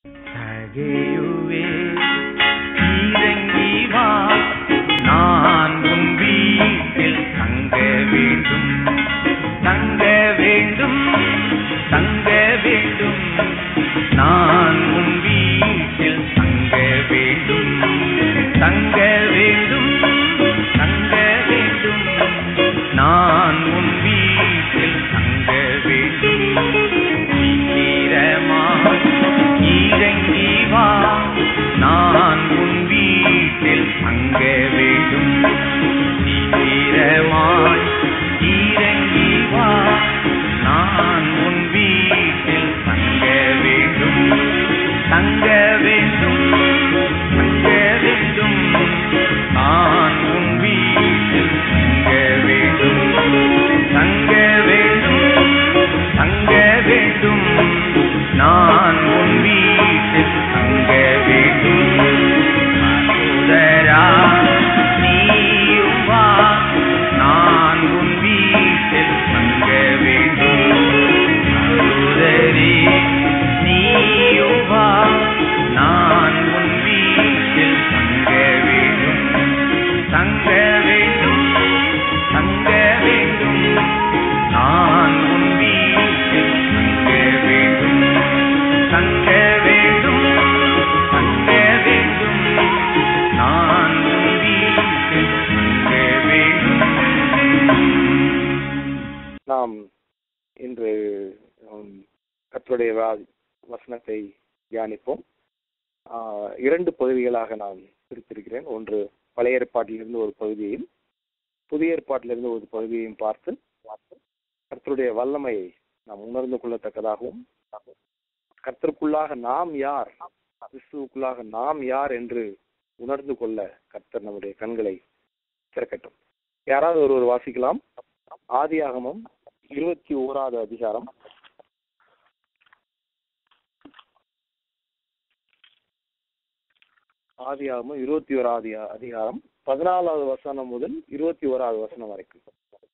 அகேயுவே இறங்கி வா நான் உன் வீட்டில் தங்க வேண்டும் தங்க வேண்டும் தங்க வேண்டும் நான் உன் வீட்டில் தங்க வேண்டும் தங்க வேண்டும் தங்க வேண்டும் நான் உன் வீட்டில் தங்க வேண்டும் சீக்கிரமா இறங்கி வா நான் உன் வீட்டில் தங்க வேண்டும் சீக்கிரமாய் இறங்கி வா நான் உன் வீட்டில் தங்க வேண்டும் தங்க வேண்டும் தங்க வேண்டும் நான் உன் வீட்டில் தங்க வேண்டும் தங்க வேண்டும் தங்க வேண்டும் நான் உன் வீட்டில் தங்க வேண்டும் சகோதரா நீயும் வா நான் உன் வீட்டில் தங்க வேண்டும் சகோதரி நீயும் வா நான் உன் வீட்டில் தங்க வேண்டும் தங்க வேண்டும் தங்க வேண்டும் நான் உன் வீட்டில் தங்க வேண்டும் தங்க வேண்டும் தங்க வேண்டும் நான் உன் வீட்டில் தங்க வேண்டும் நாம் இன்று உம், கர்த்தருடைய வா- வசனத்தை தியானிப்போம் ஆஹ், இரண்டு பகுதிகளாக நான் பிரித்திருக்கிறேன் ஒன்று பழைய ஏற்பாட்டிலிருந்து ஒரு பகுதியையும் புதிய ஏற்பாட்டிலிருந்து ஒரு பகுதியையும் பார்த்து கர்த்தருடைய வல்லமையை நாம் உணர்ந்து கொள்ளத்தக்கதாகவும் கர்த்தருக்குள்ளாக நாம் யார் கிறிஸ்துவுக்குள்ளாக நாம் யார் என்று உணர்ந்து கொள்ள கர்த்தர் நம்முடைய கண்களை திறக்கட்டும் யாராவது ஒருவர் வாசிக்கலாம் ஆதியாகமம் இருபத்தி ஓராவது அதிகாரம் ஆதியாகமம் இருபத்தி ஓராவது அதிகாரம் பதினாலாவது வசனம் முதல் இருபத்தி ஓராவது வசனம் வரைக்கும்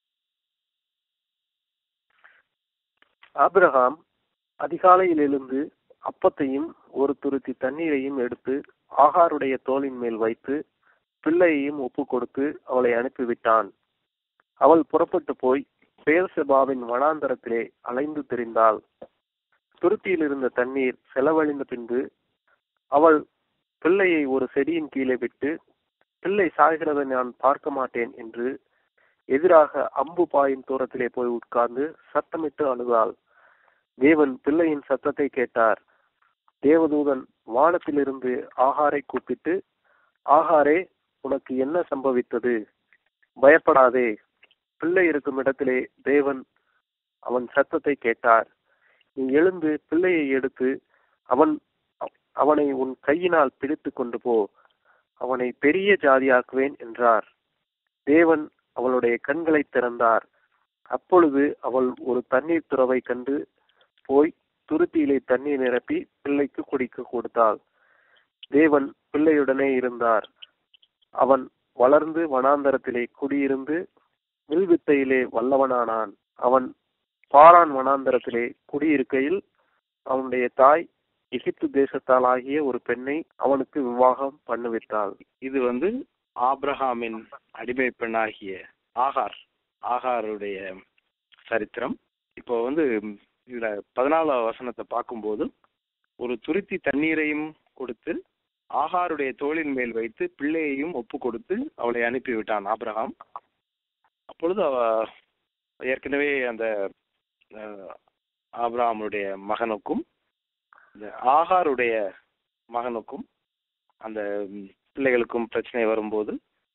ஆபிரகாம் அதிகாலையில் எழுந்து அப்பத்தையும் ஒரு துருத்தி தண்ணீரையும் எடுத்து ஆகாருடைய தோளின் மேல் வைத்து பிள்ளையையும் ஒப்பு கொடுத்து அவளை அனுப்பிவிட்டான் அவள் புறப்பட்டு போய் பேர்செபாவின் வனாந்தரத்திலே அலைந்து திரிந்தாள் துருத்தியில் இருந்த தண்ணீர் செலவழிந்த பின்பு அவள் பிள்ளையை ஒரு செடியின் கீழே விட்டு பிள்ளை சாகிறதை நான் பார்க்க மாட்டேன் என்று எதிராக அம்பு பாயும் தூரத்திலே போய் உட்கார்ந்து சத்தமிட்டு அழுதாள் தேவன் பிள்ளையின் சத்தத்தை கேட்டார் தேவதூதன் வானத்திலிருந்து ஆகாரை கூப்பிட்டு ஆகாரே உனக்கு என்ன சம்பவித்தது பயப்படாதே பிள்ளை இருக்கும் இடத்திலே தேவன் அவன் சத்தத்தை கேட்டார் நீ எழுந்து பிள்ளையை எடுத்து அவன் அவனை உன் கையினால் பிடித்து கொண்டு போ அவனை பெரிய ஜாதியாக்குவேன் என்றார் தேவன் அவளுடைய கண்களை திறந்தார் அப்பொழுது அவள் ஒரு தண்ணீர் துறவை கண்டு போய் துருத்தியிலே தண்ணீர் நிரப்பி பிள்ளைக்கு குடிக்க கொடுத்தாள் தேவன் பிள்ளையுடனே இருந்தார் அவன் வளர்ந்து வனாந்தரத்திலே குடியிருந்து வில்வித்தையிலே வல்லவனானான் அவன் பாரான் வனாந்தரத்திலே குடியிருக்கையில் அவனுடைய தாய் எகிப்து தேசத்தால் ஆகிய ஒரு பெண்ணை அவனுக்கு விவாகம் பண்ணுவித்தாள் இது வந்து ஆபிரகாமின் அடிமை பெண்ணாகிய ஆகார் ஆகாருடைய சரித்திரம் இப்போ வந்து இதுல பதினாலாவது வசனத்தை பார்க்கும்போது ஒரு துருத்தி தண்ணீரையும் கொடுத்து ஆகாருடைய தோளின் மேல் வைத்து பிள்ளையையும் ஒப்பு கொடுத்து அவளை அனுப்பிவிட்டான் ஆபிரகாம் அப்பொழுது அவ ஏற்கனவே அந்த அஹ், ஆபிரகாமுடைய மகனுக்கும் இந்த ஆகாருடைய மகனுக்கும் அந்த ம், பிள்ளைகளுக்கும் பிரச்சனை வரும்போது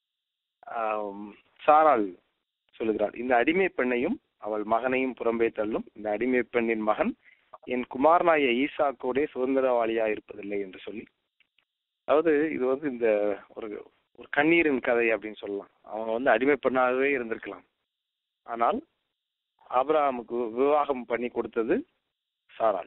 ஆம், சாராள் சொல்லுகிறாள் இந்த அடிமை பெண்ணையும் அவள் மகனையும் புறம்பே தள்ளும் இந்த அடிமை பெண்ணின் மகன் என் குமாரனாய ஈசாக்கோடே சுதந்திரவாளியா இருப்பதில்லை என்று சொல்லி அதாவது இது வந்து இந்த ஒரு ஒரு கண்ணீரின் கதை அப்படின்னு சொல்லலாம் அவன் வந்து அடிமை பெண்ணாகவே இருந்திருக்கலாம் ஆனால் ஆபிரகாமுக்கு விவாகம் பண்ணி கொடுத்தது சாராள்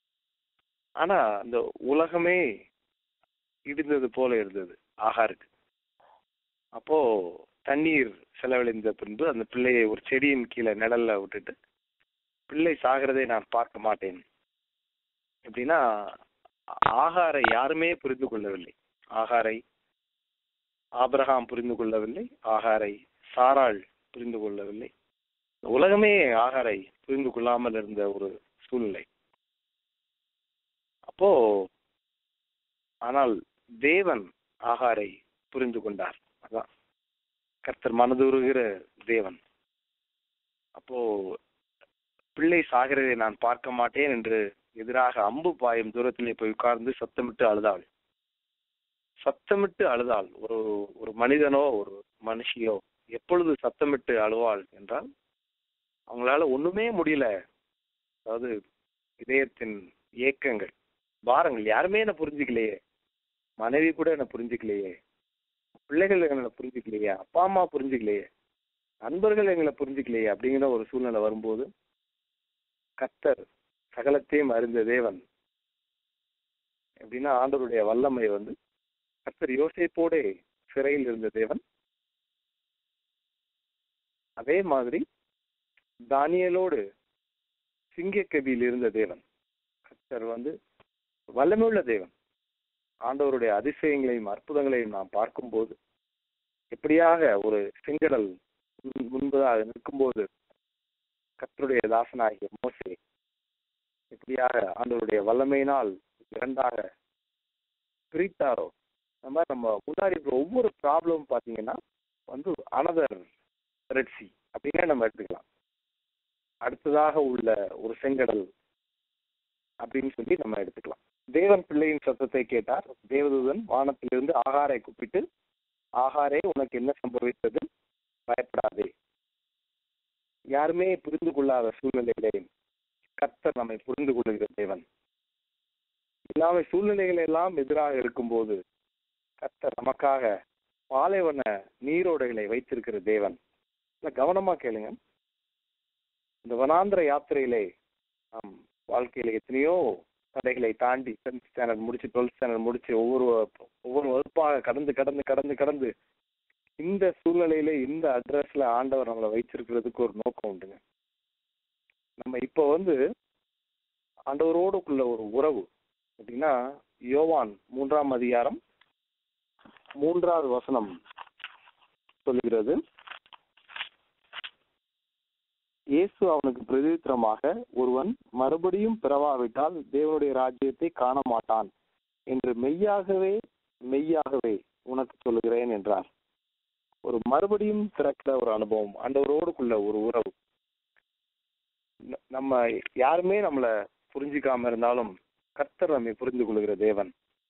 ஆனா அந்த உலகமே இடிந்தது போல இருந்தது ஆகாருக்கு அப்போ தண்ணீர் செலவழிந்த பின்பு அந்த பிள்ளையை ஒரு செடியின் கீழே நிழல்ல விட்டுட்டு பிள்ளை சாகிறதை நான் பார்க்க மாட்டேன் எப்படின்னா ஆகாரை யாருமே புரிந்து கொள்ளவில்லை ஆகாரை ஆபிரகாம் புரிந்து கொள்ளவில்லை ஆகாரை சாராள் புரிந்து கொள்ளவில்லை உலகமே ஆகாரை புரிந்து கொள்ளாமல் இருந்த ஒரு சூழ்நிலை அப்போ ஆனால் தேவன் ஆகாரை புரிந்து கொண்டார் அதான் கர்த்தர் மனதுருகிற தேவன் அப்போ பிள்ளை சாகிறதை நான் பார்க்க மாட்டேன் என்று எதிராக அம்பு பாயும் தூரத்திலே போய் உட்கார்ந்து சத்தமிட்டு அழுதாள் சத்தமிட்டு அழுதாள் ஒரு ஒரு மனிதனோ ஒரு மனுஷியோ எப்பொழுது சத்தமிட்டு அழுவாள் என்றால் அவங்களால ஒண்ணுமே முடியல அதாவது இதயத்தின் ஏக்கங்கள் பாரங்கள் யாருமே என்ன புரிஞ்சுக்கலையே மனைவி கூட என்ன புரிஞ்சுக்கலையே பிள்ளைகள் எங்களை புரிஞ்சுக்கலையே அப்பா அம்மா புரிஞ்சுக்கலையே நண்பர்கள் எங்களை புரிஞ்சுக்கலையே அப்படிங்கிற ஒரு சூழ்நிலை வரும்போது கத்தர் சகலத்தையும் அறிந்த தேவன் எப்படின்னா ஆண்டவருடைய வல்லமை வந்து கத்தர் யோசிப்போட சிறையில் இருந்த தேவன் அதே மாதிரி தானியலோடு சிங்கக்கவியில் இருந்த தேவன் கத்தர் வந்து வல்லமையுள்ள தேவன் ஆண்டவருடைய அதிசயங்களையும் அற்புதங்களையும் நாம் பார்க்கும்போது எப்படியாக ஒரு செங்கடல் முன்- முன்பதாக நிற்கும்போது கர்த்தருடைய தாசனாகிய மோசே எப்படியாக ஆண்டவருடைய வல்லமையினால் இரண்டாக பிரித்தாரோ அந்த மாதிரி நம்ம முன்னாடி இருக்கிற ஒவ்வொரு ப்ராப்ளம் பார்த்தீங்கன்னா வந்து அனதர் ரெட்சி அப்படின்னே நம்ம எடுத்துக்கலாம் அடுத்ததாக உள்ள ஒரு செங்கடல் அப்படின்னு சொல்லி நம்ம எடுத்துக்கலாம் தேவன் பிள்ளையின் சத்தத்தை கேட்டார் தேவதூதன் வானத்திலிருந்து ஆகாரை கூப்பிட்டு ஆகாரே உனக்கு என்ன சம்பவித்தது பயப்படாதே யாருமே புரிந்து கொள்ளாத சூழ்நிலையிலே கர்த்தர் நம்மை புரிந்து கொள்ளுகிற தேவன் எல்லாமே சூழ்நிலைகள் எல்லாம் எதிராக இருக்கும்போது கர்த்தர் நமக்காக பாலைவன நீரோடைகளை வைத்திருக்கிற தேவன் இல்ல கவனமா கேளுங்க இந்த வனாந்திர யாத்திரையிலே நாம் வாழ்க்கையில எத்தனையோ தடைகளை தாண்டி டென்த் ஸ்டாண்டர்ட் முடிச்சு டுவெல்த் ஸ்டாண்டர்ட் முடிச்சு ஒவ்வொரு ஒவ்வொரு வகுப்பாக கடந்து கடந்து கடந்து கடந்து இந்த சூழ்நிலையில இந்த அட்ரஸ்ல ஆண்டவர் நம்மளை வைச்சிருக்கிறதுக்கு ஒரு நோக்கம் உண்டுங்க நம்ம இப்போ வந்து ஆண்டவரோடுக்குள்ள ஒரு உறவு அப்படின்னா யோவான் மூன்றாம் அதிகாரம் மூன்றாவது வசனம் சொல்லுகிறது இயேசு அவனுக்கு பிரதித்திரமாக ஒருவன் மறுபடியும் பிறவாவிட்டால் தேவனுடைய ராஜ்யத்தை காண மாட்டான் என்று மெய்யாகவே மெய்யாகவே உனக்கு சொல்லுகிறேன் என்றார் ஒரு மறுபடியும் பிறக்கிற ஒரு அனுபவம் ஆண்டவரோடுக்குள்ள ஒரு உறவு ந- நம்ம யாருமே நம்மள புரிஞ்சுக்காம இருந்தாலும் கர்த்தர் நம்மை புரிந்து கொள்கிற தேவன்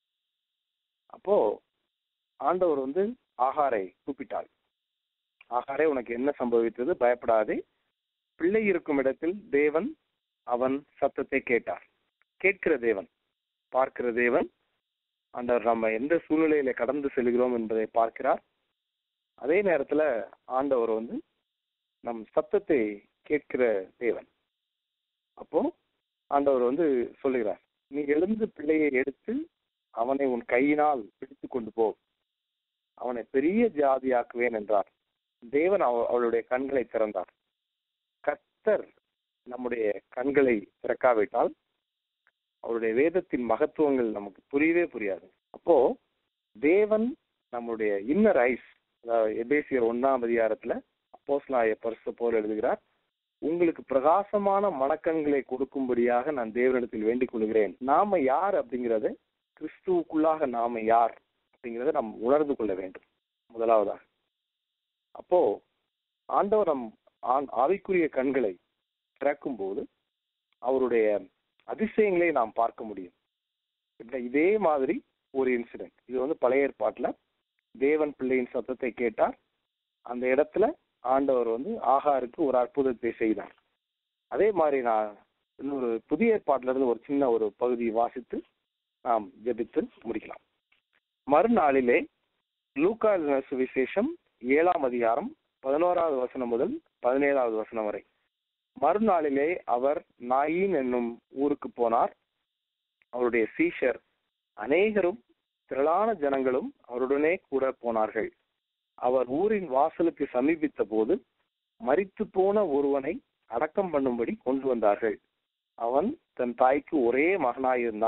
அப்போ ஆண்டவர் வந்து ஆகாரை கூப்பிட்டாள் ஆகாரே உனக்கு என்ன சம்பவித்தது பயப்படாதே பிள்ளை இருக்கும் இடத்தில் தேவன் அவன் சத்தத்தை கேட்டார் கேட்கிற தேவன் பார்க்கிற தேவன் ஆண்டவர் நம்ம எந்த சூழ்நிலையில கடந்து செல்கிறோம் என்பதை பார்க்கிறார் அதே நேரத்துல ஆண்டவர் வந்து நம் சத்தத்தை கேட்கிற தேவன் அப்போ ஆண்டவர் வந்து சொல்லுகிறார் நீ எழுந்து பிள்ளையை எடுத்து அவனை உன் கையினால் பிடித்து கொண்டு போ அவனை பெரிய ஜாதியாக்குவேன் என்றார் தேவன் அவ- அவளுடைய கண்களை திறந்தார் கர்த்தர் நம்முடைய கண்களை திறக்காவிட்டால் அவருடைய வேதத்தின் மகத்துவங்கள் நமக்கு புரியவே புரியாது அப்போ தேவன் நம்முடைய இன்னர் ஐஸ் அதாவது எபேசியர் ஒன்னாம் அதிகாரத்துல அப்போஸ்தலனாகிய பரிசு போல் எழுதுகிறார் உங்களுக்கு பிரகாசமான மணக்கண்களை கொடுக்கும்படியாக நான் தேவனிடத்தில் வேண்டிக் கொள்கிறேன் நாம யார் அப்படிங்கறது கிறிஸ்துவுக்குள்ளாக நாம யார் அப்படிங்கறத நாம் உணர்ந்து கொள்ள வேண்டும் முதலாவதாக அப்போ ஆண்டவர் நம் ஆண் ஆவிக்குரிய கண்களை திறக்கும் போது அவருடைய அதிசயங்களை நாம் பார்க்க முடியும் இப்ப இதே மாதிரி ஒரு இன்சிடென்ட் இது வந்து பழைய ஏற்பாட்டுல தேவன் பிள்ளையின் சத்தத்தை கேட்டார் அந்த இடத்துல ஆண்டவர் வந்து ஆகாருக்கு ஒரு அற்புதத்தை செய்தார் அதே மாதிரி நான் இன்னொரு புதிய ஏற்பாட்டுல இருந்து ஒரு சின்ன ஒரு பகுதியை வாசித்து நாம் ஜெபித்து முடிக்கலாம் மறுநாளிலே லூக்கா எழுதின சுவிசேஷம் ஏழாம் அதிகாரம் பதினோராவது வசனம் முதல் பதினேழாவது வசனம் வரை மறுநாளிலே அவர் நாயின் என்னும் ஊருக்கு போனார் அவருடைய சீஷர் அநேகரும் திரளான ஜனங்களும் அவருடனே கூட போனார்கள் அவர் ஊரின் வாசலுக்கு சமீபித்த போது மரித்து போன ஒருவனை அடக்கம் பண்ணும்படி கொண்டு வந்தார்கள் அவன் தன் தாய்க்கு ஒரே மகனாயிருந்தான்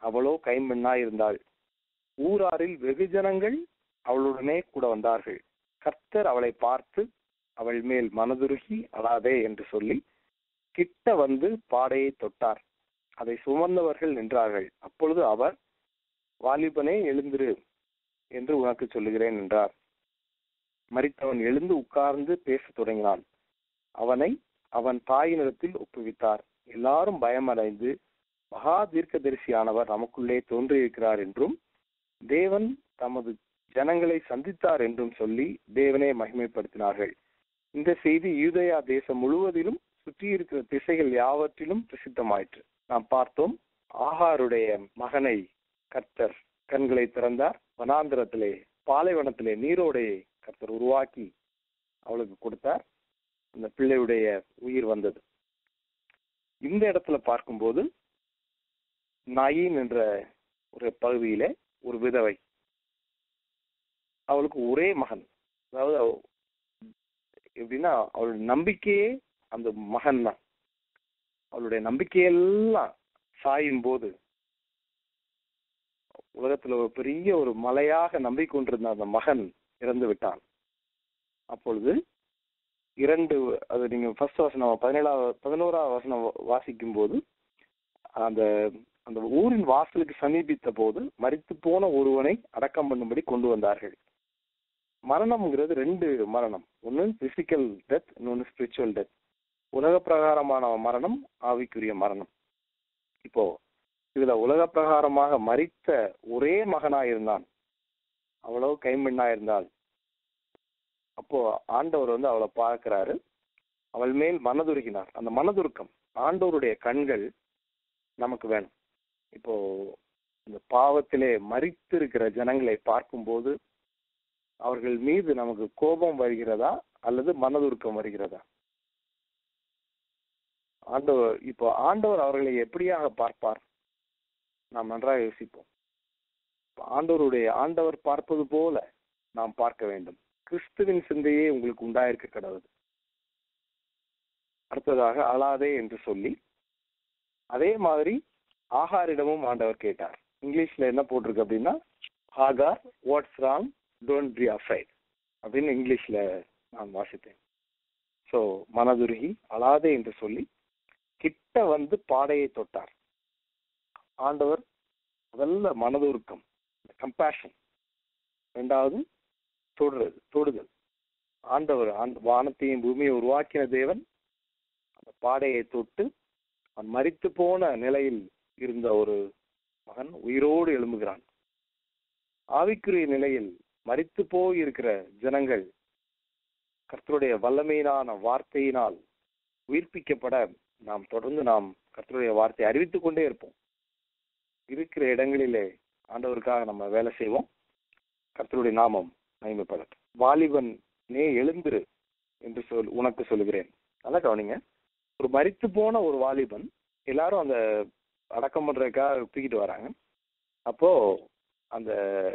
அவளோ கைம்பெண்ணா இருந்தாள் ஊராரில் வெகு ஜனங்கள் அவளுடனே கூட வந்தார்கள் கர்த்தர் அவளை பார்த்து அவள் மேல் மனதுருகி அழாதே என்று சொல்லி கிட்ட வந்து பாடையை தொட்டார் அதை சுமந்தவர்கள் நின்றார்கள் அப்பொழுது அவர் வாலிபனே எழுந்திரு என்று உனக்கு சொல்லுகிறேன் என்றார் மரித்தவன் எழுந்து உட்கார்ந்து பேசத் தொடங்கினான் அவனை அவன் தாயினிடத்தில் ஒப்புவித்தார் எல்லாரும் பயமடைந்து மகா தீர்க்கதரிசியானவர் நமக்குள்ளே தோன்றியிருக்கிறார் என்றும் தேவன் தமது ஜனங்களை சந்தித்தார் என்றும் சொல்லி தேவனே மகிமைப்படுத்தினார்கள் இந்த செய்தி யூதயா தேசம் முழுவதிலும் சுற்றி இருக்கிற திசைகள் யாவற்றிலும் பிரசித்தமாயிற்று நாம் பார்த்தோம் ஆகாருடைய மகனை கர்த்தர் கண்களை திறந்தார் வனாந்திரத்திலே பாலைவனத்திலே நீரோடையை கர்த்தர் உருவாக்கி அவளுக்கு கொடுத்தார் அந்த பிள்ளையுடைய உயிர் வந்தது இந்த இடத்துல பார்க்கும்போது நயீன் என்ற ஒரு பகுதியிலே ஒரு விதவை அவளுக்கு ஒரே மகன் அதாவது அவ- எப்படின்னா அவளுடைய நம்பிக்கையே அந்த மகன் தான் அவளுடைய நம்பிக்கையெல்லாம் சாயும் போது உலகத்துல ஒரு பெரிய ஒரு மலையாக நம்பிக்கொண்டிருந்த அந்த மகன் இறந்து விட்டான் அப்பொழுது இரண்டு அது நீங்க ஃபர்ஸ்ட் வசனம் பதினேழாவது பதினோராவது வசனம் வாசிக்கும் போது அந்த அந்த ஊரின் வாசலுக்கு சமீபித்த போது மரித்து போன ஒருவனை அடக்கம் பண்ணும்படி கொண்டு வந்தார்கள் மரணம்ங்கிறது ரெண்டு மரணம் ஒன்னு பிசிக்கல் டெத் இன்னொன்னு ஸ்பிரிச்சுவல் டெத் உலக பிரகாரமான மரணம் ஆவிக்குரிய மரணம் இப்போ இதுல உலக பிரகாரமாக மரித்த ஒரே மகனா இருந்தான் அவ்வளவு கைம்பெண்ணா இருந்தாள் அப்போ ஆண்டவர் வந்து அவளை பார்க்கிறாரு அவள் மேல் மனதுருகினார் அந்த மனதுருக்கம் ஆண்டவருடைய கண்கள் நமக்கு வேணும் இப்போ இந்த பாவத்திலே மரித்து இருக்கிற ஜனங்களை பார்க்கும்போது அவர்கள் மீது நமக்கு கோபம் வருகிறதா அல்லது மனதுருக்கம் வருகிறதா ஆண்டவர் இப்போ ஆண்டவர் அவர்களை எப்படியாக பார்ப்பார் நாம் நன்றாக யோசிப்போம் இப்ப ஆண்டவருடைய ஆண்டவர் பார்ப்பது போல நாம் பார்க்க வேண்டும் கிறிஸ்துவின் சிந்தையே உங்களுக்கு உண்டாயிருக்க கடவுள் அடுத்ததாக அழாதே என்று சொல்லி அதே மாதிரி ஆகாரிடமும் ஆண்டவர் கேட்டார் இங்கிலீஷ்ல என்ன போட்டிருக்கு அப்படின்னா ஆகார் what's wrong don't be afraid அப்படின்னு இங்கிலீஷ்ல நான் வாசித்தேன் ஸோ மனதுருகி அழாதே என்று சொல்லி கிட்ட வந்து பாடையை தொட்டார் ஆண்டவர் முதல்ல மனதுருக்கம் கம்பேஷன் ரெண்டாவது தொடுறது தொடுதல் ஆண்டவர் ஆண்ட வானத்தையும் பூமியை உருவாக்கின தேவன் அந்த பாடையை தொட்டு அவன் மரித்து போன நிலையில் இருந்த ஒரு மகன் உயிரோடு எழும்புகிறான் ஆவிக்குரிய நிலையில் மரித்து போய் இருக்கிற ஜனங்கள் கர்த்தருடைய வல்லமையினான வார்த்தையினால் உயிர்ப்பிக்கப்பட நாம் தொடர்ந்து நாம் கர்த்தருடைய வார்த்தையை அறிவித்துக் கொண்டே இருப்போம் இருக்கிற இடங்களிலே ஆண்டவருக்காக நம்ம வேலை செய்வோம் கர்த்தருடைய நாமம் மகிமைப்படட்டும் வாலிபன் நே எழுந்திரு என்று சொல் உனக்கு சொல்லுகிறேன் நல்லா கவனிங்க ஒரு மரித்து போன ஒரு வாலிபன் எல்லாரும் அந்த அடக்கம் பண்றதுக்காக தூக்கிட்டு வராங்க அப்போ அந்த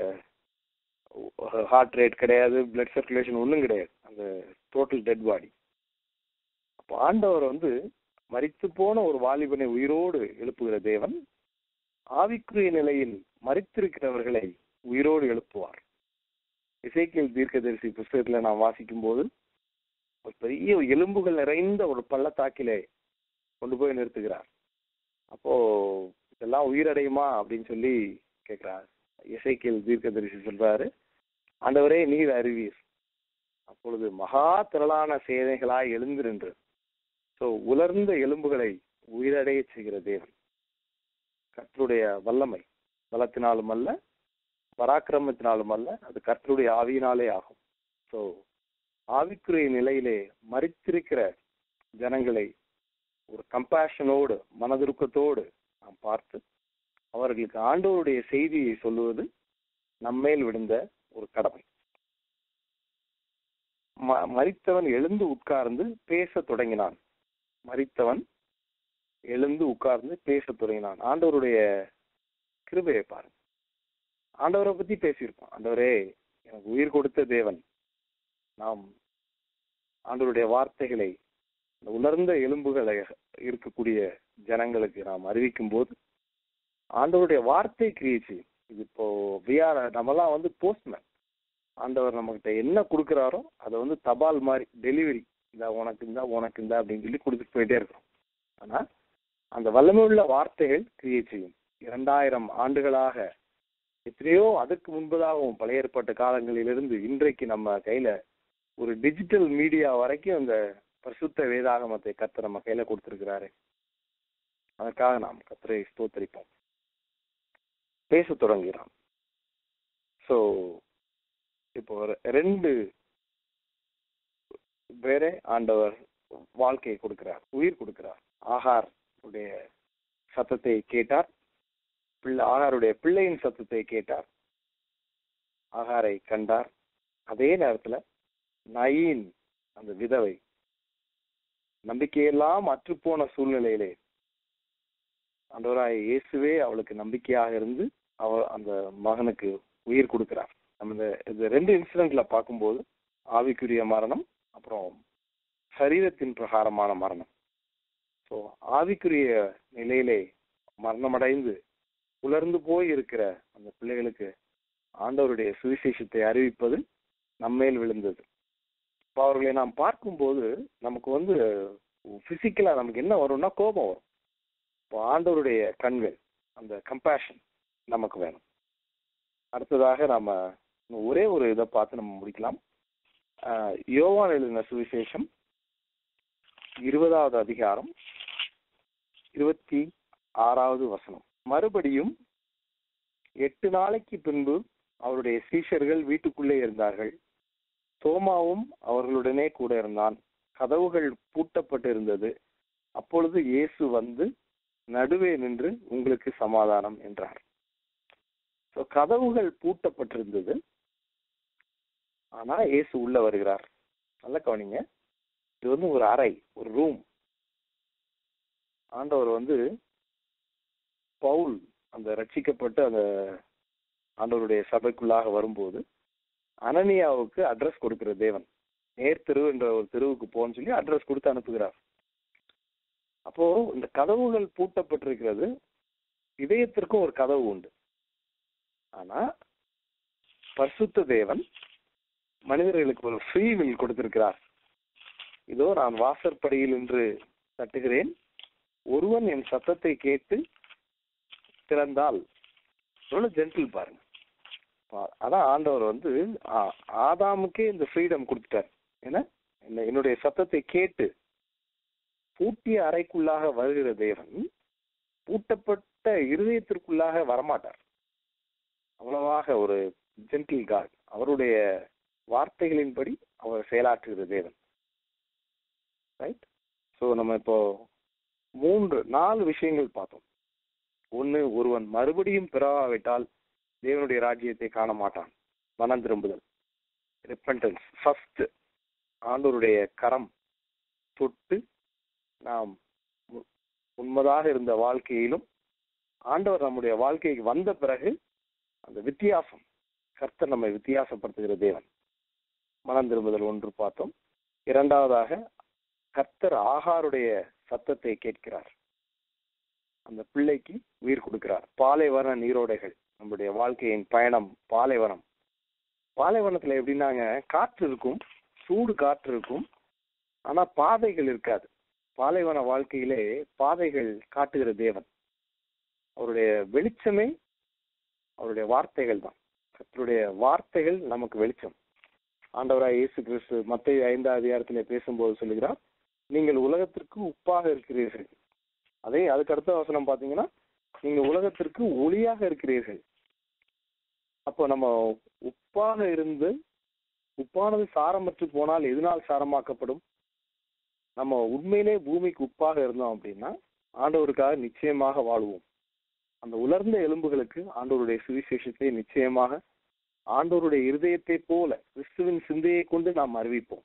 ஹார்ட் ரேட் கிடையாது பிளட் சர்க்குலேஷன் ஒன்றும் கிடையாது அந்த டோட்டல் டெட் பாடி அப்போ ஆண்டவர் வந்து மரித்து போன ஒரு வாலிபனை உயிரோடு எழுப்புகிற தேவன் ஆவிக்குரிய நிலையில் மறித்திருக்கிறவர்களை உயிரோடு எழுப்புவார் இசைக்கியல் தீர்க்கதரிசி புஸ்தகத்துல நான் வாசிக்கும் போது ஒரு பெரிய எலும்புகள் நிறைந்த ஒரு பள்ளத்தாக்கிலே கொண்டு போய் நிறுத்துகிறார் அப்போ இதெல்லாம் உயிரடையுமா அப்படின்னு சொல்லி கேட்கிறார் இசைக்கியல் தீர்க்கதரிசி சொல்றாரு ஆண்டவரே நீர் அறிவீர் அப்பொழுது மகா திரளான சேனைகளாய் எழுந்திருன்று ஸோ உலர்ந்த எலும்புகளை உயிரடைய செய்கிற தேவன் கர்த்தருடைய வல்லமை பலத்தினாலும் அல்ல பராக்கிரமத்தினாலும் அல்ல அது கர்த்தருடைய ஆவியினாலே ஆகும் ஸோ ஆவிக்குரிய நிலையிலே மறித்திருக்கிற ஜனங்களை ஒரு கம்பேஷனோடு மனதுருக்கத்தோடு நாம் பார்த்து அவர்களுக்கு ஆண்டவருடைய செய்தியை சொல்லுவது நம்மேல் விழுந்த ஒரு கடமை ம- மரித்தவன் எழுந்து உட்கார்ந்து பேசத் தொடங்கினான் மரித்தவன் எழுந்து உட்கார்ந்து பேசத் தொடங்கினான் ஆண்டவருடைய கிருபையை பாருங்க ஆண்டவரை பத்தி பேசியிருப்பான் ஆண்டவரே எனக்கு உயிர் கொடுத்த தேவன் நாம் ஆண்டவருடைய வார்த்தைகளை இந்த உலர்ந்த எலும்புகளை இருக்கக்கூடிய ஜனங்களுக்கு நாம் அறிவிக்கும் போது ஆண்டவருடைய வார்த்தை கிரியை செய்யும் இது இப்போ விஆர் நம்மலாம் வந்து போஸ்ட்மேன் ஆண்டவர் நம்மகிட்ட என்ன கொடுக்குறாரோ அதை வந்து தபால் மாதிரி டெலிவரி இந்த உனக்கு இருந்தா உனக்கு இருந்தா அப்படின்னு சொல்லி கொடுத்துட்டு போயிட்டே இருக்கோம் ஆனா அந்த வல்லமை உள்ள வார்த்தைகள் கிரியை செய்யும் இரண்டாயிரம் ஆண்டுகளாக எத்தனையோ அதுக்கு முன்பதாகவும் பழைய ஏற்பட்ட காலங்களிலிருந்து இன்றைக்கு நம்ம கையில ஒரு டிஜிட்டல் மீடியா வரைக்கும் அந்த பரிசுத்த வேதாகமத்தை கர்த்தர் நம்ம கையில கொடுத்திருக்கிறாரு அதற்காக நாம் கர்த்தரை ஸ்தோத்தரிப்போம் பேசத் தொடங்குகிறான் சோ இப்போ ஒரு ரெண்டு பேரே ஆண்டவர் வாழ்க்கையை கொடுக்கிறார் உயிர் கொடுக்கிறார் ஆகார் உடைய சத்தத்தை கேட்டார் பிள்ளை ஆகாருடைய பிள்ளையின் சத்தத்தை கேட்டார் ஆகாரை கண்டார் அதே நேரத்துல நயீன் அந்த விதவை நம்பிக்கையெல்லாம் அற்றுப்போன சூழ்நிலையிலே ஆண்டவராய் இயேசுவே அவளுக்கு நம்பிக்கையாக இருந்து அவ அந்த மகனுக்கு உயிர் கொடுக்கிறார் நம்ம இந்த இந்த ரெண்டு இன்சிடென்ட்ல பார்க்கும்போது ஆவிக்குரிய மரணம் அப்புறம் சரீரத்தின் பிரகாரமான மரணம் ஸோ ஆவிக்குரிய நிலையிலே மரணமடைந்து உலர்ந்து போய் இருக்கிற அந்த பிள்ளைகளுக்கு ஆண்டவருடைய சுவிசேஷத்தை அறிவிப்பது நம்மேல் விழுந்தது இப்போ அவர்களை நாம் பார்க்கும்போது நமக்கு வந்து பிசிக்கலா நமக்கு என்ன வரும்னா கோபம் வரும் இப்போ ஆண்டவருடைய கண்கள் அந்த கம்பேஷன் நமக்கு வேணும் அடுத்ததாக நாம ஒரே ஒரு இதை பார்த்து நம்ம முடிக்கலாம் ஆஹ் யோவான் எழுதின சுவிசேஷம் இருபதாவது அதிகாரம் இருபத்தி ஆறாவது வசனம் மறுபடியும் எட்டு நாளைக்கு பின்பு அவருடைய சீஷர்கள் வீட்டுக்குள்ளே இருந்தார்கள் தோமாவும் அவர்களுடனே கூட இருந்தான் கதவுகள் பூட்டப்பட்டிருந்தது அப்பொழுது இயேசு வந்து நடுவே நின்று உங்களுக்கு சமாதானம் என்றார் So, கதவுகள் பூட்டப்பட்டிருந்தது ஆனா இயேசு உள்ள வருகிறார் நல்ல கவனிங்க இது வந்து ஒரு அறை ஒரு ரூம் ஆண்டவர் வந்து பவுல் அந்த ரட்சிக்கப்பட்டு அந்த ஆண்டவருடைய சபைக்குள்ளாக வரும்போது அனனியாவுக்கு அட்ரஸ் கொடுக்கிற தேவன் நேர் தெரு என்ற ஒரு தெருவுக்கு போன்னு சொல்லி அட்ரஸ் கொடுத்து அனுப்புகிறார் அப்போ இந்த கதவுகள் பூட்டப்பட்டிருக்கிறது இதயத்திற்கும் ஒரு கதவு உண்டு ஆனா பரிசுத்த தேவன் மனிதர்களுக்கு ஒரு ஃப்ரீ வில் கொடுத்திருக்கிறார் இதோ நான் வாசற்படியில் என்று தட்டுகிறேன் ஒருவன் என் சத்தத்தை கேட்டு திறந்தால் எவ்வளவு ஜென்டில் பாருங்க பா- அதான் ஆண்டவர் வந்து ஆ- ஆதாமுக்கே இந்த ஃப்ரீடம் கொடுத்துட்டார் என்ன என்ன என்னுடைய சத்தத்தை கேட்டு பூட்டிய அறைக்குள்ளாக வருகிற தேவன் பூட்டப்பட்ட இருதயத்திற்குள்ளாக வரமாட்டார் அவ்வளவாக ஒரு ஜென்டில் காட் அவருடைய வார்த்தைகளின்படி அவர் செயலாற்றுகிற தேவன் ரைட் ஸோ நம்ம இப்போ மூன்று நாலு விஷயங்கள் பார்த்தோம் ஒண்ணு ஒருவன் மறுபடியும் பிறவாவிட்டால் தேவனுடைய ராஜ்யத்தை காண மாட்டான் மனம் திரும்புதல் ரிப்பன்டன்ஸ் ஃபர்ஸ்ட் ஆண்டவருடைய கரம் தொட்டு நாம் உ- உண்மைதாக இருந்த வாழ்க்கையிலும் ஆண்டவர் நம்முடைய வாழ்க்கைக்கு வந்த பிறகு அந்த வித்தியாசம் கர்த்தர் நம்மை வித்தியாசப்படுத்துகிற தேவன் மனம் திரும்புதல் ஒன்று பார்த்தோம் இரண்டாவதாக கர்த்தர் ஆகாருடைய சத்தத்தை கேட்கிறார் அந்த பிள்ளைக்கு உயிர் கொடுக்கிறார் பாலைவன நீரோடைகள் நம்முடைய வாழ்க்கையின் பயணம் பாலைவனம் பாலைவனத்துல எப்படின்னாங்க காற்று இருக்கும் சூடு காற்று இருக்கும் ஆனா பாதைகள் இருக்காது பாலைவன வாழ்க்கையிலே பாதைகள் காட்டுகிற தேவன் அவருடைய வெளிச்சமே அவருடைய வார்த்தைகள் தான் கர்த்தருடைய வார்த்தைகள் நமக்கு வெளிச்சம் ஆண்டவராய் இயேசு கிறிஸ்து மத்திய ஐந்தாம் அதிகாரத்திலே பேசும்போது சொல்லுகிறார் நீங்கள் உலகத்திற்கு உப்பாக இருக்கிறீர்கள் அதே அதுக்கு அடுத்த வசனம் பாத்தீங்கன்னா நீங்க உலகத்திற்கு ஒளியாக இருக்கிறீர்கள் அப்போ நம்ம உப்பாக இருந்து உப்பானது சாரமற்று போனால் எதனால் சாரமாக்கப்படும் நம்ம உண்மையிலே பூமிக்கு உப்பாக இருந்தோம் அப்படின்னா ஆண்டவருக்காக நிச்சயமாக வாழ்வோம் அந்த உலர்ந்த எலும்புகளுக்கு ஆண்டவருடைய சுவிசேஷத்தை நிச்சயமாக ஆண்டவருடைய இருதயத்தை போல கிறிஸ்துவின் சிந்தையை கொண்டு நாம் அறிவிப்போம்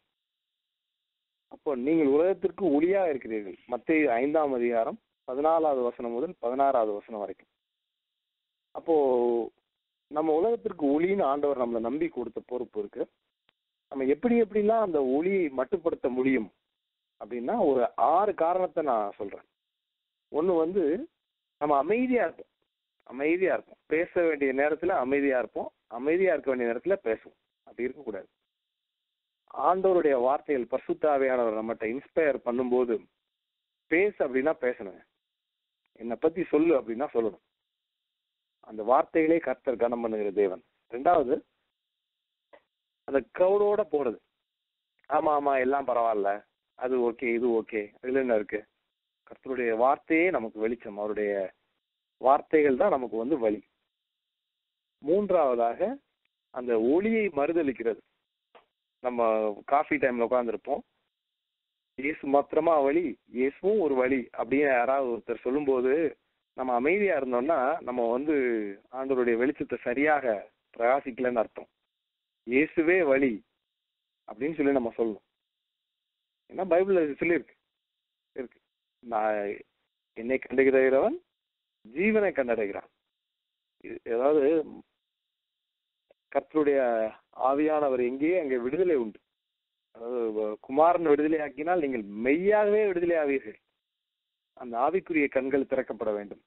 அப்போ நீங்கள் உலகத்திற்கு ஒளியா இருக்கிறீர்கள் மத்திய ஐந்தாம் அதிகாரம் பதினாலாவது வசனம் முதல் பதினாறாவது வசனம் வரைக்கும் அப்போ நம்ம உலகத்திற்கு ஒளின்னு ஆண்டவர் நம்மளை நம்பி கொடுத்த பொறுப்பு இருக்கு நம்ம எப்படி எப்படிலாம் அந்த ஒளியை மட்டுப்படுத்த முடியும் அப்படின்னா ஒரு ஆறு காரணத்தை நான் சொல்றேன் ஒண்ணு வந்து நம்ம அமைதியா இருப்போம் அமைதியா இருப்போம் பேச வேண்டிய நேரத்துல அமைதியா இருப்போம் அமைதியா இருக்க வேண்டிய நேரத்துல பேசுவோம் அப்படி இருக்கக்கூடாது ஆண்டவருடைய வார்த்தைகள் பரிசுத்தாவியானவர் நம்மகிட்ட இன்ஸ்பயர் பண்ணும்போது பேசு அப்படின்னா பேசணுங்க என்னை பத்தி சொல்லு அப்படின்னா சொல்லணும் அந்த வார்த்தைகளே கர்த்தர் கனம் பண்ணுகிற தேவன் ரெண்டாவது அந்த க்ரௌடோட போறது ஆமா ஆமா எல்லாம் பரவாயில்ல அது ஓகே இது ஓகே இதுல என்ன இருக்கு கர்த்தருடைய வார்த்தையே நமக்கு வெளிச்சம் அவருடைய வார்த்தைகள் தான் நமக்கு வந்து வழி மூன்றாவதாக அந்த ஒளியை மறுதளிக்கிறது நம்ம காஃபி டைம்ல உட்காந்துருப்போம் இயேசு மாத்திரமா வழி இயேசுவும் ஒரு வழி அப்படின்னு யாராவது ஒருத்தர் சொல்லும்போது நம்ம அமைதியா இருந்தோம்னா நம்ம வந்து ஆண்டவருடைய வெளிச்சத்தை சரியாக பிரகாசிக்கலன்னு அர்த்தம் இயேசுவே வழி அப்படின்னு சொல்லி நம்ம சொல்லணும் ஏன்னா பைபிள்ல இது சொல்லியிருக்கு இருக்கு நான் என்னை கண்டுகிறவன் ஜீவனை கண்டடைகிறான் இது அதாவது கர்த்தருடைய ஆவியானவர் எங்கேயே அங்கே விடுதலை உண்டு அதாவது வ- குமாரன் விடுதலை ஆக்கினால் நீங்கள் மெய்யாகவே விடுதலை ஆவீர்கள் அந்த ஆவிக்குரிய கண்கள் திறக்கப்பட வேண்டும்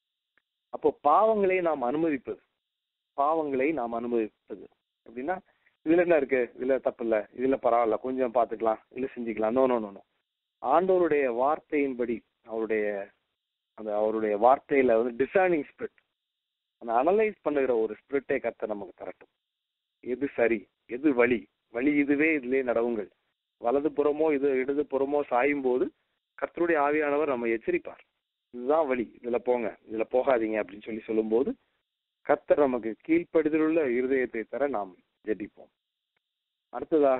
அப்போ பாவங்களை நாம் அனுமதிப்பது பாவங்களை நாம் அனுமதிப்பது அப்படின்னா இதுல என்ன இருக்கு இதுல தப்பு இல்ல இதுல பரவாயில்ல கொஞ்சம் பாத்துக்கலாம் இல்ல செஞ்சுக்கலாம் நோ நோ நோ ஆண்டவருடைய வார்த்தையின்படி அவருடைய அந்த அவருடைய வார்த்தையில வந்து டிசைனிங் ஸ்பிரிட் அந்த அனலைஸ் பண்ணுகிற ஒரு ஸ்பிரிட்டை கத்த நமக்கு தரட்டும் எது சரி எது வழி வழி இதுவே இதிலே நடவுங்கள் வலது புறமோ இது இடது புறமோ சாயும் போது கர்த்தருடைய ஆவியானவர் நம்ம எச்சரிப்பார் இதுதான் வழி இதுல போங்க இதுல போகாதீங்க அப்படின்னு சொல்லி சொல்லும்போது கர்த்தர் நமக்கு கீழ்ப்படுதலுள்ள இருதயத்தை தர நாம் ஜெபிப்போம் அடுத்ததாக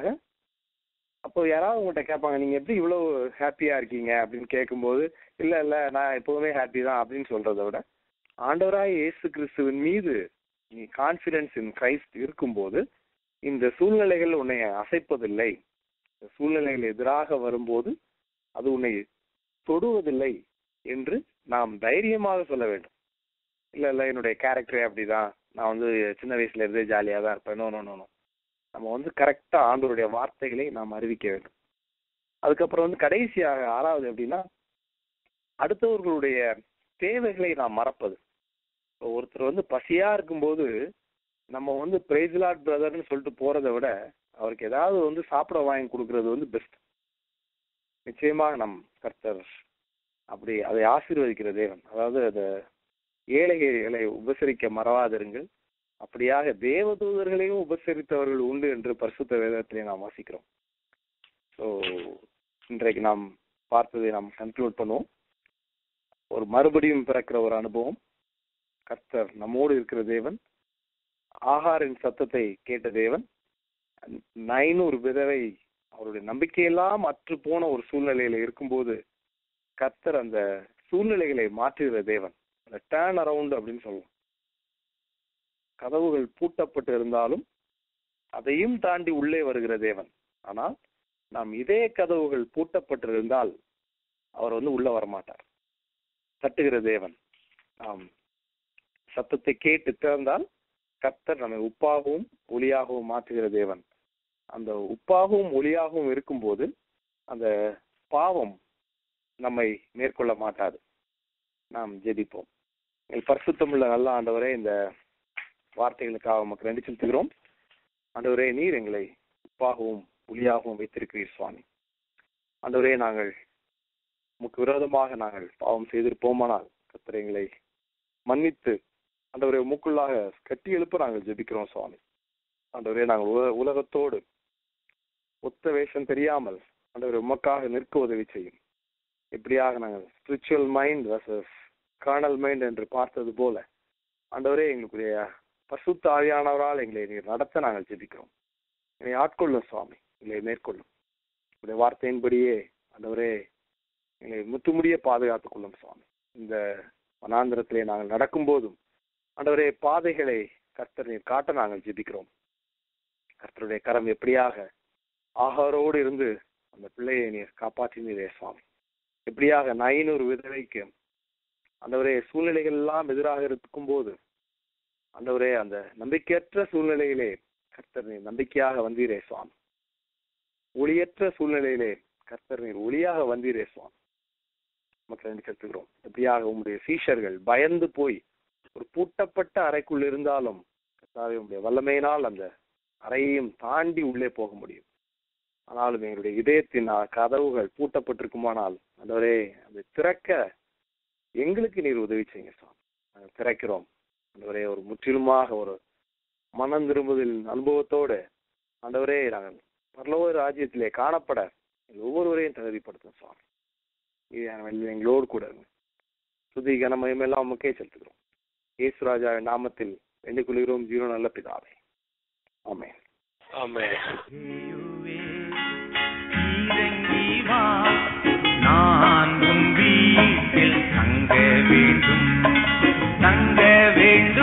அப்போ யாராவது உங்கள்கிட்ட கேட்பாங்க நீங்க எப்படி இவ்வளவு ஹாப்பியா இருக்கீங்க அப்படின்னு கேட்கும்போது இல்ல இல்ல நான் எப்பவுமே ஹாப்பி தான் அப்படின்னு சொல்றதை விட ஆண்டவராய் இயேசு கிறிஸ்துவின் மீது நீ கான்பிடன்ஸ் இன் கிரைஸ்ட் இருக்கும்போது இந்த சூழ்நிலைகள் உன்னை அசைப்பதில்லை இந்த சூழ்நிலைகள் எதிராக வரும்போது அது உன்னை தொடுவதில்லை என்று நாம் தைரியமாக சொல்ல வேண்டும் இல்ல இல்ல என்னுடைய கேரக்டரே அப்படிதான் நான் வந்து சின்ன வயசுல இருந்தே ஜாலியா தான் இருப்பேன் நோ நோ நோ நோ நம்ம வந்து கரெக்டா ஆண்டவருடைய வார்த்தைகளை நாம் அறிவிக்க வேண்டும் அதுக்கப்புறம் வந்து கடைசியாக ஆறாவது எப்படின்னா அடுத்தவர்களுடைய தேவைகளை நாம் மறப்பது இப்போ ஒருத்தர் வந்து பசியா இருக்கும்போது நம்ம வந்து பிரைஸ்லாட் பிரதர்னு சொல்லிட்டு போறதை விட அவருக்கு ஏதாவது வந்து சாப்பிட வாங்கி கொடுக்கறது வந்து பெஸ்ட் நிச்சயமாக நம் கர்த்தர் அப்படி அதை ஆசீர்வதிக்கிற தேவன் அதாவது அதை ஏழைகளை உபசரிக்க மறவாதிருங்கள் அப்படியாக தேவதூதர்களையும் உபசரித்தவர்கள் உண்டு என்று பரிசுத்த வேதத்திலே நாம் வாசிக்கிறோம் ஸோ இன்றைக்கு நாம் பார்த்ததை நாம் கன்க்ளூட் பண்ணுவோம் ஒரு மறுபடியும் பிறக்கிற ஒரு அனுபவம் கர்த்தர் நம்மோடு இருக்கிற தேவன் ஆகாரின் சத்தத்தை கேட்ட தேவன் நைனூறு விதவை அவருடைய நம்பிக்கையெல்லாம் அற்று போன ஒரு சூழ்நிலையில இருக்கும்போது கர்த்தர் அந்த சூழ்நிலைகளை மாற்றுகிற தேவன் அந்த டேர்ன் அரவுண்ட் அப்படின்னு சொல்லுவோம் கதவுகள் பூட்டப்பட்டு இருந்தாலும் அதையும் தாண்டி உள்ளே வருகிற தேவன் ஆனால் நாம் இதே கதவுகள் பூட்டப்பட்டிருந்தால் அவர் வந்து உள்ள வரமாட்டார் தட்டுகிற தேவன் நாம் சத்தத்தை கேட்டு திறந்தால் கர்த்தர் நம்மை உப்பாகவும் ஒளியாகவும் மாற்றுகிற தேவன் அந்த உப்பாகவும் ஒளியாகவும் இருக்கும்போது அந்த பாவம் நம்மை மேற்கொள்ள மாட்டாது நாம் ஜெபிப்போம் எங்கள் பரிசுத்தமுள்ள நல்ல ஆண்டவரே இந்த வார்த்தைகளுக்காக உமக்கு நன்றி செலுத்துகிறோம் ஆண்டவரே நீர் எங்களை உப்பாகவும் ஒளியாகவும் வைத்திருக்கிறீர் சுவாமி ஆண்டவரே நாங்கள் உமக்கு விரோதமாக நாங்கள் பாவம் செய்திருப்போமானால் கர்த்தர் எங்களை மன்னித்து ஆண்டவரே உமக்குள்ளாக கட்டி எழுப்ப நாங்கள் ஜெபிக்கிறோம் சுவாமி ஆண்டவரே நாங்கள் உல- உலகத்தோடு ஒத்த வேஷம் தெரியாமல் ஆண்டவரே உமக்காக நிற்க உதவி செய்யும் இப்படியாக நாங்கள் spiritual mind versus carnal mind என்று பார்த்தது போல ஆண்டவரே எங்களுடைய பசுத்த ஆவியானவரால் எங்களை நீர் நடத்த நாங்கள் ஜெபிக்கிறோம் என்னை ஆட்கொள்ளும் சுவாமி எங்களை மேற்கொள்ளும் உடைய வார்த்தையின்படியே ஆண்டவரே எங்களை முற்றுமுடிய பாதுகாத்துக் கொள்ளும் சுவாமி இந்த வனாந்திரத்திலே நாங்கள் நடக்கும் போதும் ஆண்டவரே பாதைகளை கர்த்தர் நீர் காட்ட நாங்கள் ஜெபிக்கிறோம் கர்த்தருடைய கரம் எப்படியாக ஆகாரோடு இருந்து அந்த பிள்ளையை நீர் காப்பாற்றினீரே சுவாமி எப்படியாக நைனூறு விதவைக்கு ஆண்டவரே சூழ்நிலைகள் எல்லாம் எதிராக இருக்கும் போது ஆண்டவரே அந்த நம்பிக்கையற்ற சூழ்நிலையிலே கர்த்தர் நீர் நம்பிக்கையாக வந்தீரே சுவாமி ஒளியற்ற சூழ்நிலையிலே கர்த்தர் நீர் ஒளியாக வந்தீரே சுவாமி மக்கள் நன்றி செலுத்துகிறோம் எப்படியாக உங்களுடைய சீஷர்கள் பயந்து போய் ஒரு பூட்டப்பட்ட அறைக்குள் இருந்தாலும் கர்த்தாவே உடைய வல்லமையினால் அந்த அறையையும் தாண்டி உள்ளே போக முடியும் ஆனாலும் எங்களுடைய இதயத்தின் அ- கதவுகள் பூட்டப்பட்டிருக்குமானால் ஆண்டவரே அதை திறக்க எங்களுக்கு நீர் உதவி செய்யுங்க சுவாமி நாங்கள் திறக்கிறோம் ஆண்டவரே ஒரு முற்றிலுமாக ஒரு மனம் திரும்புதல் அனுபவத்தோடு ஆண்டவரே நாங்கள் பரலோக ராஜ்யத்திலே காணப்பட எங்கள் ஒவ்வொருவரையும் தகுதிப்படுத்தும் சுவாமி இது எங்கள் எங்களோடு கூட இருங்க துதி கனமயமெல்லாம் உமக்கே செலுத்துகிறோம் இயேசுராஜா நாமத்தில் வேண்டிக் கொள்கிறோம் ஜீரோ நல்ல பிதாவே ஆமென் ஆமென் இயேசுவே, இறங்கி வா நான் உன் வீட்டில் தங்க வேண்டும் தங்க வேண்டும்